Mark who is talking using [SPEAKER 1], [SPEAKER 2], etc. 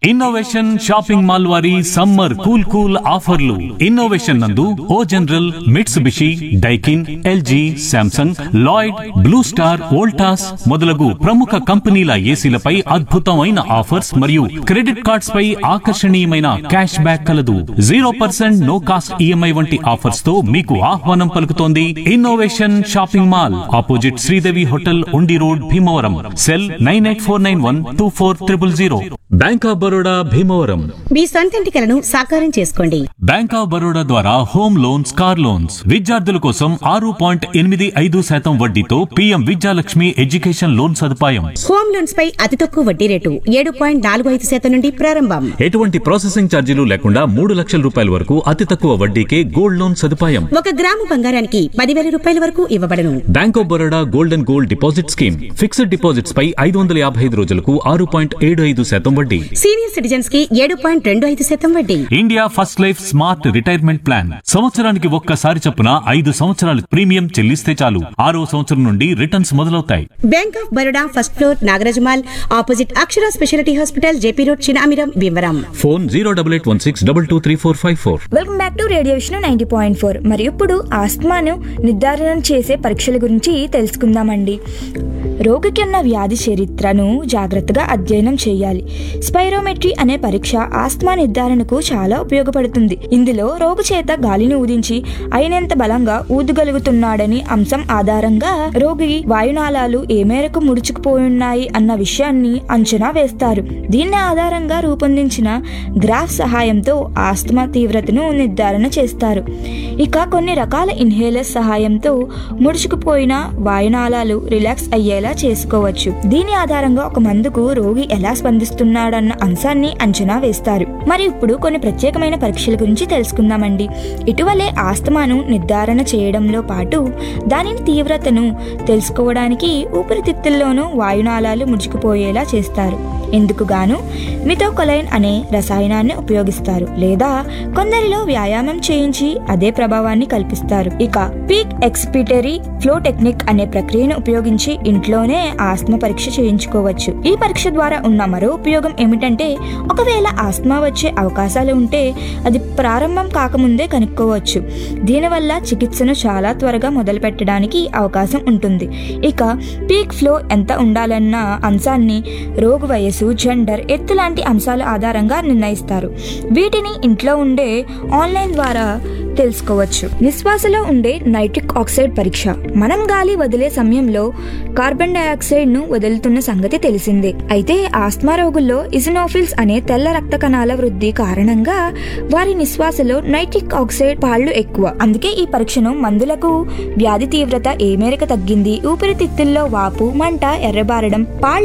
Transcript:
[SPEAKER 1] innovation shopping mall వారి summer cool cool ఆఫర్లు innovation నందు O General Mitsubishi Daikin LG Samsung Lloyd Blue Star Voltas మొదలగు ప్రముఖ కంపెనీల ఏసీలపై అద్భుతమైన ఆఫర్స్ మరియు క్రెడిట్ కార్డ్స్ పై ఆకర్షణీయమైన క్యాష్ బ్యాక్ కలదు zero percent no cost EMI వంటి ఆఫర్స్ తో మీకు ఆహ్వానం పలుకుతోంది innovation shopping mall opposite Sridevi hotel Undi road Bhimavaram cell nine eight four nine one two four triple zero Bank of Baroda Bhimavaram
[SPEAKER 2] మీ సొంతింటి కలను సాకారం చేసుకోండి
[SPEAKER 1] బ్యాంక్ ఆఫ్ బరోడా ద్వారా హోమ్ లోన్స్ కార్ లోన్స్ విద్యార్థుల కోసం ఆరు పాయింట్ ఎనిమిది ఐదు శాతం వడ్డీతో పీఎం విద్యాలక్ష్మి ఎడ్యుకేషన్ లోన్ సదుపాయం
[SPEAKER 2] హోమ్ లోన్స్ పై అతి తక్కువ వడ్డీ రేటు ఏడు పాయింట్ నాలుగు ఐదు శాతం నుండి ప్రారంభం
[SPEAKER 1] ఎటువంటి ప్రాసెసింగ్ ఛార్జీలు లేకుండా మూడు లక్షల రూపాయల వరకు అతి తక్కువ వడ్డీకే గోల్డ్ లోన్ సదుపాయం
[SPEAKER 2] ఒక గ్రాము బంగారానికి పదివేల రూపాయల వరకు ఇవ్వబడను
[SPEAKER 1] Bank of Baroda gold and gold deposit scheme fixed deposits పై ఐదు వందల యాభై ఐదు రోజులకు ఆరు పాయింట్ ఏడు ఐదు శాతం వడ్డీ
[SPEAKER 2] సీనియర్ సిటిజన్స్ కి ఏడు పాయింట్ రెండు ఐదు శాతం వడ్డీ
[SPEAKER 1] India First Life smart retirement plan సంవత్సరానికి ఒక్కసారి చొప్పున ఐదు సంవత్సరాలు ప్రీమియం చెల్లిస్తే చాలు ఆరో సంవత్సరం నుండి రిటర్న్స్ మొదలవుతాయి
[SPEAKER 2] Bank of Baroda first floor Nagaraja mall opposite Akshara speciality hospital JP road Chinamiram Bhimavaram
[SPEAKER 1] phone zero double eight one six double two three four five four
[SPEAKER 3] welcome back to radio vision ninety point four మరి ఇప్పుడు ఆస్మాను నిర్ధారణ చేసే పరీక్షల గురించి తెలుసుకుందామండి రోగికి ఉన్న వ్యాధి చరిత్రను జాగ్రత్తగా అధ్యయనం చేయాలి స్పైరోమెట్రీ అనే పరీక్ష ఆస్మా నిర్ధారణకు చాలా ఉపయోగపడుతుంది ఇందులో రోగి చేత గాలిని ఊదించి అయినంత బలంగా ఊదగలుగుతున్నాడని అంశం ఆధారంగా రోగి వాయునాళాలు ఏ మేరకు ముడుచుకుపోయున్నాయి అన్న విషయాన్ని అంచనా వేస్తారు దీన్ని ఆధారంగా రూపొందించిన గ్రాఫ్ సహాయంతో ఆస్తమా తీవ్రతను నిర్ధారణ చేస్తారు ఇక కొన్ని రకాల ఇన్హేలర్స్ సహాయంతో ముడుచుకుపోయిన వాయునాళాలు రిలాక్స్ అయ్యేలా చేసుకోవచ్చు దీని ఆధారంగా ఒక మందుకు రోగి ఎలా స్పందిస్తున్నాడన్న అంశాన్ని అంచనా వేస్తారు మరి ఇప్పుడు కొన్ని ప్రత్యేకమైన పరీక్షల గురించి తెలుసుకుందామండి ఇటీవలే ఆస్తమాను నిర్ధారణ చేయడంలో పాటు దాని తీవ్రతను తెలుసుకోవడానికి ఊపిరితిత్తుల్లోనూ వాయునాళాలు ముడుచుకుపోయేలా చేస్తారు ఇందుకు గాను మిథోకొలైన్ అనే రసాయనాన్ని ఉపయోగిస్తారు లేదా కొందరిలో వ్యాయామం చేయించి అదే ప్రభావాన్ని కల్పిస్తారు ఇక పీక్ ఎక్స్పిటరీ ఫ్లో టెక్నిక్ అనే ప్రక్రియను ఉపయోగించి ఇంట్లోనే ఆస్మా పరీక్ష చేయించుకోవచ్చు ఈ పరీక్ష ద్వారా ఉన్న మరో ఉపయోగం ఏమిటంటే ఒకవేళ ఆస్మా వచ్చే అవకాశాలు ఉంటే అది ప్రారంభం కాకముందే కనుక్కోవచ్చు దీనివల్ల చికిత్సను చాలా త్వరగా మొదలు పెట్టడానికి అవకాశం ఉంటుంది ఇక పీక్ ఫ్లో ఎంత ఉండాలన్న అంశాన్ని రోగు వయసు జెండర్ ఎత్తు లాంటి అంశాల ఆధారంగా నిర్ణయిస్తారు వీటిని ఇంట్లో ఉండే ఆన్లైన్ ద్వారా తెలుసుకోవచ్చు నిశ్వాసలో ఉండే నైట్రిక్ ఆక్సైడ్ పరీక్ష మనం గాలి వదిలే సమయంలో కార్బన్ డయాక్సైడ్ ను వదులుతున్న సంగతి తెలిసిందే అయితే ఆస్మా రోగుల్లో ఇసినోఫిల్స్ అనే తెల్ల రక్త కణాల వృద్ధి కారణంగా వారి నిశ్వాసలో నైట్రిక్ ఆక్సైడ్ పాళ్లు ఎక్కువ అందుకే ఈ పరీక్షను మందులకు వ్యాధి తీవ్రత ఏ మేరకు తగ్గింది ఊపిరితిత్తుల్లో వాపు మంట ఎర్రబారడం పాళ్ళు